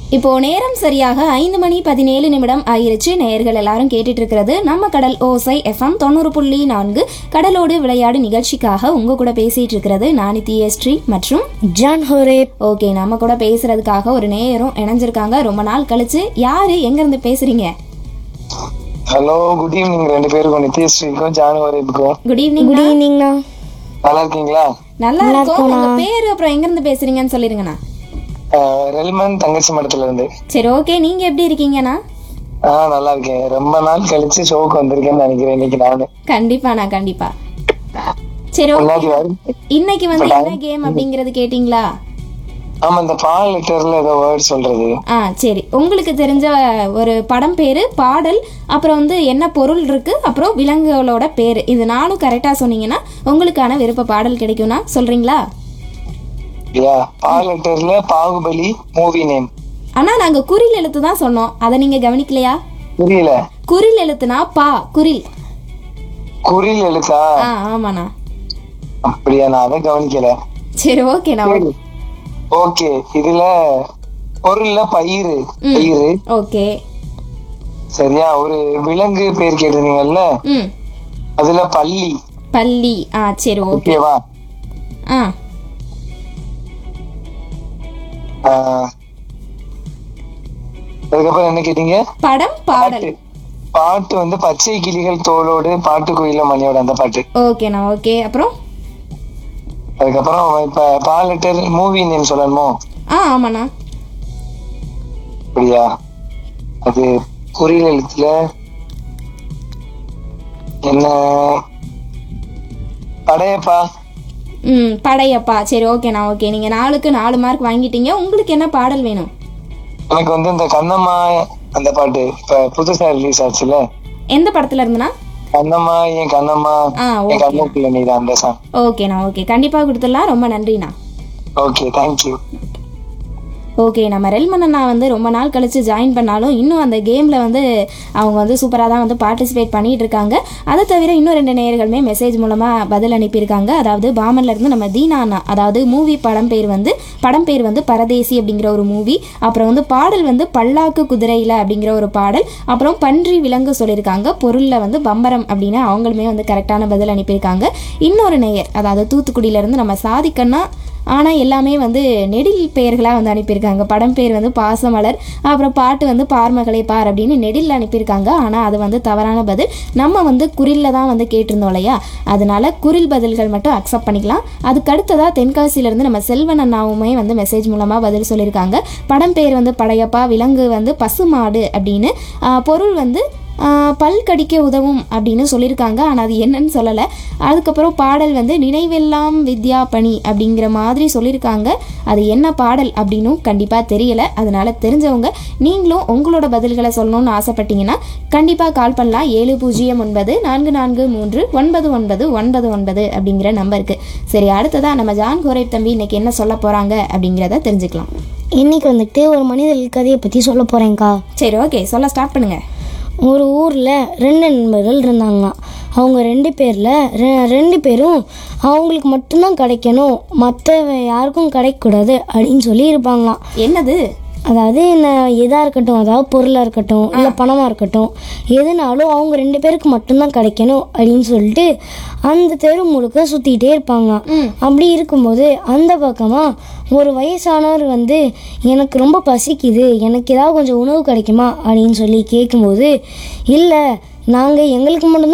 இப்போ நேரம் சரியாக ஐந்து மணி பதினேழு நிமிடம் ஆயிருச்சு நேயர்கள் எல்லாரும் கேட்டுட்டு இருக்கிறது நம்ம கடல் ஓசை எஃப்எம் தொண்ணூறு புள்ளி நான்கு கடலோடு விளையாடு நிகழ்ச்சிக்காக உங்க கூட பேசிட்டு இருக்கிறது நானி ஸ்ரீ மற்றும் ஜான் ஹோரே ஓகே நம்ம கூட பேசுறதுக்காக ஒரு நேயரும் இணைஞ்சிருக்காங்க ரொம்ப நாள் கழிச்சு யாரு எங்க இருந்து பேசுறீங்க ஹலோ குட் ஈவினிங் ரெண்டு பேருக்கும் நித்யஸ்ரீக்கும் ஜானுவரிக்கும் குட் ஈவினிங் குட் ஈவினிங்ண்ணா நல்லா இருக்கீங்களா நல்லா இருக்கும் உங்க பேரு அப்புறம் எங்க இருந்து பேசுறீங்கன்னு சொல்லிருங்கண்ணா அஹ், ரெல்மன் தங்கச்சி மடத்துல இருந்து சரி ஓகே நீங்க எப்படி இருக்கீங்கண்ணா ஆ நல்லா இருக்கேன் ரொம்ப நாள் கழிச்சு ஷோக்கு வந்திருக்கேன்னு நினைக்கிறேன் இன்னைக்கு நானு கண்டிப்பாண்ணா கண்டிப்பா சரி ஓகே முன்னாடி வரும் இன்னைக்கு வந்து என்ன கேம் அப்படிங்கறது கேட்டிங்களா ஆமா இந்த பால் லெட்டர்ல ஏதோ வேர்ட் சொல்றது ஆ சரி உங்களுக்கு தெரிஞ்ச ஒரு படம் பேரு பாடல் அப்புறம் வந்து என்ன பொருள் இருக்கு அப்புறம் விலங்குகளோட பேரு இது நானும் கரெக்டா சொன்னீங்கன்னா உங்களுக்கான விருப்ப பாடல் கிடைக்கும்னா சொல்றீங்களா இல்லையா பால் லெட்டர்ல பாகுபலி மூவி நேம் ஆனா நாங்க குறில் எழுத்து தான் சொன்னோம் அதை நீங்க கவனிக்கலையா புரியல குறில் எழுத்துனா பா குறில் குறில் எழுத்தா ஆ ஆமாண்ணா அப்படியா நான் அதை கவனிக்கல சரி ஓகேண்ணா சரி ஓகே இதுல பொருள்ல பயிறு பயிறு ஓகே சரியா ஒரு விலங்கு பேர் கேட்டிருந்தீங்கல்ல ம் அதுல பள்ளி பள்ளி ஆ சரி ஓகே ஓகேவா ஆ ஆஹ், அதுக்கப்புறம் என்ன கேட்டீங்க படம் பாடல் பாட்டு பாட்டு வந்து பச்சை கிளிகள் தோளோடு பாட்டு கோயில மணியோட அந்த பாட்டு ஓகேண்ணா ஓகே அப்புறம் அதுக்கப்புறம் இப்ப பால் லெட்டர் மூவி நேம் சொல்லணுமோ ஆ ஆமாண்ணா அப்படியா அது குறியில் எழுத்துல என்ன படையப்பா ம் படையப்பா சரி ஓகேண்ணா ஓகே நீங்கள் நாலுக்கு நாலு மார்க் வாங்கிட்டீங்க உங்களுக்கு என்ன பாடல் வேணும் எனக்கு வந்து இந்த கண்ணம்மா அந்த பாட்டு இப்ப புதுசா ரிலீஸ் ஆச்சுல எந்த படத்துல இருந்துண்ணா கண்ணம்மா என் கண்ணம்மா ஆ என் ஓகே கண்ணுக்குள்ள நீதான் அந்த சாங் ஓகேண்ணா ஓகே கண்டிப்பாக கொடுத்துடலாம் ரொம்ப நன்றிண்ணா ஓகே தேங்க்யூ ஓகே நம்ம ரெல்மன் அண்ணா வந்து ரொம்ப நாள் கழிச்சு ஜாயின் பண்ணாலும் இன்னும் அந்த கேமில் வந்து அவங்க வந்து சூப்பராக தான் வந்து பார்ட்டிசிபேட் பண்ணிட்டு இருக்காங்க அதை தவிர இன்னும் ரெண்டு நேயர்களுமே மெசேஜ் மூலமாக பதில் அனுப்பியிருக்காங்க அதாவது பாமன்ல இருந்து நம்ம தீனா அண்ணா அதாவது மூவி படம் பேர் வந்து படம் பேர் வந்து பரதேசி அப்படிங்கிற ஒரு மூவி அப்புறம் வந்து பாடல் வந்து பல்லாக்கு குதிரையில் அப்படிங்கிற ஒரு பாடல் அப்புறம் பன்றி விலங்கு சொல்லியிருக்காங்க பொருளில் வந்து பம்பரம் அப்படின்னு அவங்களுமே வந்து கரெக்டான பதில் அனுப்பியிருக்காங்க இன்னொரு நேயர் அதாவது தூத்துக்குடியிலேருந்து நம்ம சாதிக்கன்னா ஆனால் எல்லாமே வந்து நெடில் பெயர்களாக வந்து அனுப்பியிருக்காங்க படம் பேர் வந்து பாசமலர் அப்புறம் பாட்டு வந்து பார்மகளே பார் அப்படின்னு நெடில் அனுப்பியிருக்காங்க ஆனால் அது வந்து தவறான பதில் நம்ம வந்து குறில்ல தான் வந்து கேட்டிருந்தோம் இல்லையா அதனால குறில் பதில்கள் மட்டும் அக்செப்ட் பண்ணிக்கலாம் அதுக்கு அடுத்ததாக தென்காசியிலேருந்து நம்ம செல்வன் அண்ணாவுமே வந்து மெசேஜ் மூலமாக பதில் சொல்லியிருக்காங்க படம் பேர் வந்து படையப்பா விலங்கு வந்து பசுமாடு அப்படின்னு ஆஹ், பொருள் வந்து ஆஹ், பல் கடிக்க உதவும் அப்படின்னு சொல்லியிருக்காங்க ஆனால் அது என்னன்னு சொல்லலை அதுக்கப்புறம் பாடல் வந்து நினைவெல்லாம் வித்யா பணி அப்படிங்கிற மாதிரி சொல்லியிருக்காங்க அது என்ன பாடல் அப்படின்னும் கண்டிப்பாக தெரியல அதனால தெரிஞ்சவங்க நீங்களும் உங்களோட பதில்களை சொல்லணும்னு ஆசைப்பட்டீங்கன்னா கண்டிப்பாக கால் பண்ணலாம் ஏழு பூஜ்ஜியம் ஒன்பது நான்கு நான்கு மூன்று ஒன்பது ஒன்பது ஒன்பது ஒன்பது அப்படிங்கிற நம்பருக்கு சரி அடுத்ததா நம்ம ஜான் கோரை தம்பி இன்னைக்கு என்ன சொல்ல போகிறாங்க அப்படிங்கிறத தெரிஞ்சுக்கலாம் இன்னைக்கு வந்துட்டு ஒரு மனிதர்கள் கதையை பற்றி சொல்ல போகிறேங்க்கா சரி ஓகே சொல்ல ஸ்டார்ட் பண்ணுங்க ஒரு ஊரில் ரெண்டு நண்பர்கள் இருந்தாங்களாம் அவங்க ரெண்டு பேரில் ரெண்டு பேரும் அவங்களுக்கு மட்டும்தான் கிடைக்கணும் மற்ற யாருக்கும் கிடைக்கக்கூடாது அப்படின்னு சொல்லி இருப்பாங்களாம் என்னது அதாவது என்ன எதாக இருக்கட்டும் அதாவது பொருளாக இருக்கட்டும் இல்லை பணமாக இருக்கட்டும் எதுனாலும் அவங்க ரெண்டு பேருக்கு மட்டும்தான் கிடைக்கணும் அப்படின்னு சொல்லிட்டு அந்த தெரு முழுக்க சுற்றிக்கிட்டே இருப்பாங்க அப்படி இருக்கும்போது அந்த பக்கமாக ஒரு வயசானவர் வந்து எனக்கு ரொம்ப பசிக்குது எனக்கு ஏதாவது கொஞ்சம் உணவு கிடைக்குமா அப்படின்னு சொல்லி கேட்கும்போது இல்லை நாங்கள் எங்களுக்கு மட்டும்தான்